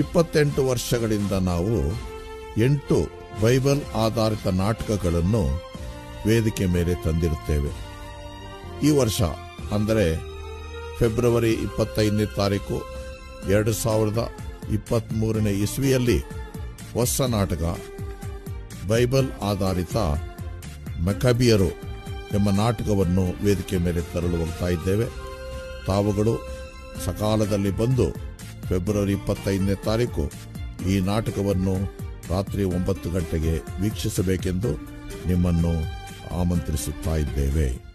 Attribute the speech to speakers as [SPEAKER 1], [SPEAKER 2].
[SPEAKER 1] ಇಪ್ಪತ್ತೆಂಟು ವರ್ಷಗಳಿಂದ ನಾವು ಎಂಟು ಬೈಬಲ್ ಆಧಾರಿತ ನಾಟಕಗಳನ್ನು ವೇದಿಕೆ ಮೇಲೆ ತಂದಿರುತ್ತೇವೆ ಈ ವರ್ಷ ಅಂದರೆ ಫೆಬ್ರವರಿ ಇಪ್ಪತ್ತೈದನೇ ತಾರೀಕು ಎರಡು ಸಾವಿರದ ಇಪ್ಪತ್ತ್ಮೂರನೇ ಇಸ್ವಿಯಲ್ಲಿ ಹೊಸ ನಾಟಕ ಬೈಬಲ್ ಆಧಾರಿತ ಮೆಕಬಿಯರು ಎಂಬ ನಾಟಕವನ್ನು ವೇದಿಕೆ ಮೇಲೆ ತರಲು ಹೋಗ್ತಾ ಇದ್ದೇವೆ ತಾವುಗಳು ಸಕಾಲದಲ್ಲಿ ಬಂದು ಫೆಬ್ರವರಿ ಇಪ್ಪತ್ತೈದನೇ ತಾರೀಕು ಈ ನಾಟಕವನ್ನು ರಾತ್ರಿ ಒಂಬತ್ತು ಗಂಟೆಗೆ ವೀಕ್ಷಿಸಬೇಕೆಂದು ನಿಮ್ಮನ್ನು ಆಮಂತ್ರಿಸುತ್ತಾ ಇದ್ದೇವೆ